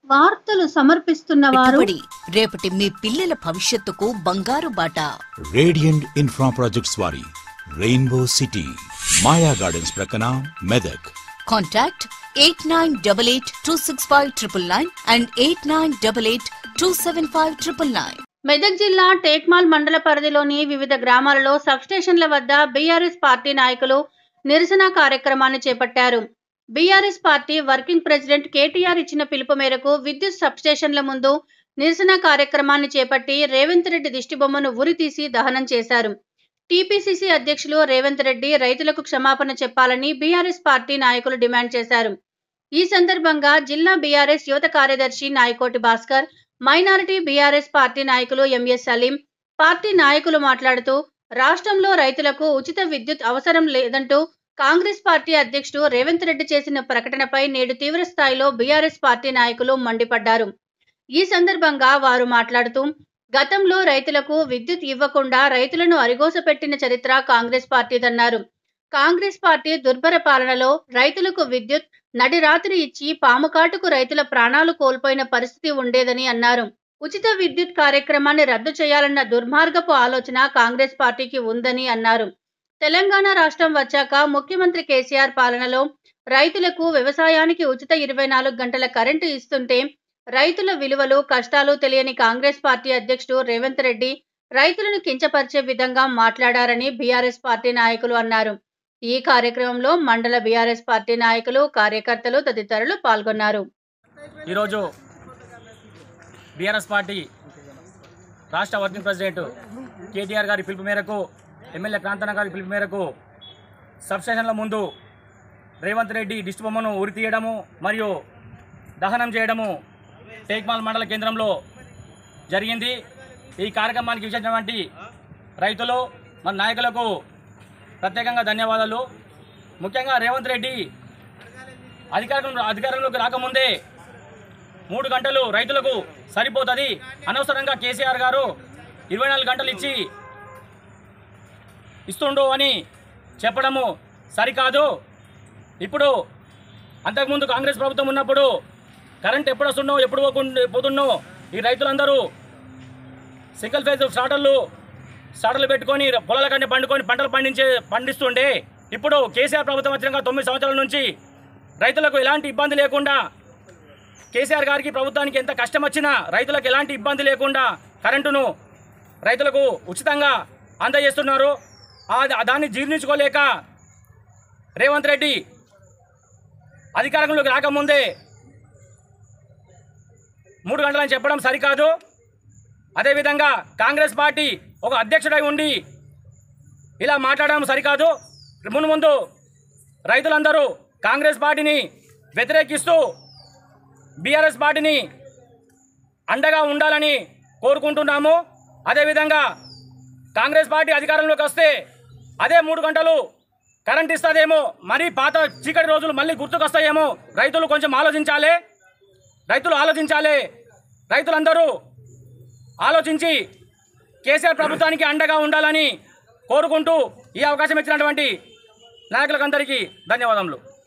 వార్తలు సమర్పిస్తున్న వారు పెట్టుబడి రేపటి మీ పిల్లల భవిష్యత్తుకు బంగారు బాట రేడియంట్ ఇన్ఫ్రా ప్రాజెక్ట్స్ వారి రెయిన్బో సిటీ మాయా గార్డెన్స్ ప్రక్కన Medak contact eight nine double eight two six five triple nine and eight nine double eight two seven five triple nine Medak జిల్లా టేక్మాల్ మండల పరిధిలోని వివిధ గ్రామాలలో సబ్స్టేషన్ల వద్ద బీఆర్ఎస్ పార్టీ నాయకులు నిరసన కార్యక్రమాన్ని చేపట్టారు BRS party working president KTR ఇచ్చిన పిలుపు మేరకు విద్యుత్ సబ్స్టేషన్ల ముందు నిరసన కార్యక్రమాన్ని చేపట్టి రేవంత్ రెడ్డి దిష్టిబొమ్మను ఉరితీసి దహనం చేశారు టీపీసీసీ అధ్యక్షులు రేవంత్ రెడ్డి రైతులకు క్షమాపణ చెప్పాలని బీఆర్ఎస్ పార్టీ నాయకులు డిమాండ్ చేశారు ఈ సందర్భంగా జిల్లా బీఆర్ఎస్ యువత కార్యదర్శి Nayakoti Bhaskar minority BRS party నాయకులు ఎంఎస్ సలీం పార్టీ నాయకులు మాట్లాడుతూ రాష్ట్రంలో రైతులకు ఉచిత విద్యుత్ అవసరం లేదంటూ కాంగ్రెస్ పార్టీ అధ్యక్షుడు రేవంత్ రెడ్డి చేసిన ప్రకటనపై నేడు తీవ్ర స్థాయిలో బీఆర్ఎస్ పార్టీ నాయకులు మండిపడ్డారు ఈ సందర్భంగా వారు మాట్లాడుతూ గతంలో రైతులకు విద్యుత్ ఇవ్వకుండా రైతులను అరిగోసపెట్టిన చరిత్ర కాంగ్రెస్ పార్టీదన్నారు కాంగ్రెస్ పార్టీ దుర్భర పాలనలో రైతులకు విద్యుత్ నడిరాత్రి ఇచ్చి పాముకాటుకు రైతుల ప్రాణాలు కోల్పోయిన పరిస్థితి ఉండేదని అన్నారు ఉచిత విద్యుత్ కార్యక్రమాన్ని రద్దు చేయాలన్న దుర్మార్గపు ఆలోచన కాంగ్రెస్ పార్టీకి ఉందని అన్నారు తెలంగాణ రాష్ట్రం వచ్చాక ముఖ్యమంత్రి కేసీఆర్ పాలనలో రైతులకు వ్యవసాయానికి ఉచిత ఇరవై నాలుగు గంటల కరెంటు ఇస్తుంటే రైతుల విలువలు కష్టాలు తెలియని కాంగ్రెస్ పార్టీ అధ్యక్షుడు రేవంత్ రెడ్డి రైతులను కించపరిచే విధంగా మాట్లాడారని బీఆర్ఎస్ పార్టీ నాయకులు అన్నారు ఈ కార్యక్రమంలో మండల బీఆర్ఎస్ పార్టీ నాయకులు కార్యకర్తలు తదితరులు పాల్గొన్నారు ఈరోజు బీఆర్ఎస్ పార్టీ రాష్ట్ర వర్కింగ్ ప్రెసిడెంట్ కేటీఆర్ గారి పిలుపు మేరకు ఎమ్మెల్యే కాంతన్న గారి పిలుపు మేరకు సబ్స్టేషన్ల ముందు రేవంత్ రెడ్డి దిష్టి బొమ్మను ఉరి తీయడము మరియు దహనం చేయడము టేక్మాల్ మండల కేంద్రంలో జరిగింది ఈ కార్యక్రమానికి ఇచ్చినటువంటి రైతులు మన నాయకులకు ప్రత్యేకంగా ధన్యవాదాలు ముఖ్యంగా రేవంత్ రెడ్డి అధికారంలో అధికారంలోకి రాకముందే మూడు గంటలు రైతులకు సరిపోతుంది అనవసరంగా కేసీఆర్ గారు ఇరవై నాలుగు గంటలు ఇచ్చి ఇస్తుండు అని చెప్పడము సరికాదు ఇప్పుడు అంతకుముందు కాంగ్రెస్ ప్రభుత్వం ఉన్నప్పుడు కరెంట్ ఎప్పుడు వస్తుండో ఎప్పుడు పోకుండా పోతుండో ఈ రైతులందరూ సింగిల్ ఫేజ్ స్టార్టర్లు స్టార్టర్లు పెట్టుకొని పొలాల కన్నా పండుకొని పంటలు పండించే పండిస్తుండే ఇప్పుడు కేసీఆర్ ప్రభుత్వం వచ్చినాక తొమ్మిది సంవత్సరాల నుంచి రైతులకు ఎలాంటి ఇబ్బంది లేకుండా కేసీఆర్ గారికి ప్రభుత్వానికి ఎంత కష్టం వచ్చినా రైతులకు ఎలాంటి ఇబ్బంది లేకుండా కరెంటును రైతులకు ఉచితంగా అందజేస్తున్నారు ఆ- దాన్ని జీర్ణించుకోలేక రేవంత్ రెడ్డి అధికారంలోకి రాకముందే మూడు గంటలని చెప్పడం సరికాదు అదేవిధంగా కాంగ్రెస్ పార్టీ ఒక అధ్యక్షుడై ఉండి ఇలా మాట్లాడడం సరికాదు మును ముందు రైతులందరూ కాంగ్రెస్ పార్టీని వ్యతిరేకిస్తూ బీఆర్ఎస్ పార్టీని అండగా ఉండాలని కోరుకుంటున్నాము అదేవిధంగా కాంగ్రెస్ పార్టీ అధికారంలోకి వస్తే అదే మూడు గంటలు కరెంట్ ఇస్తుందేమో మరీ పాత చీకటి రోజులు మళ్ళీ గుర్తుకొస్తాయేమో రైతులు కొంచెం ఆలోచించాలి రైతులు ఆలోచించాలి రైతులందరూ ఆలోచించి కేసీఆర్ ప్రభుత్వానికి అండగా ఉండాలని కోరుకుంటూ ఈ అవకాశం ఇచ్చినటువంటి నాయకులకందరికీ ధన్యవాదములు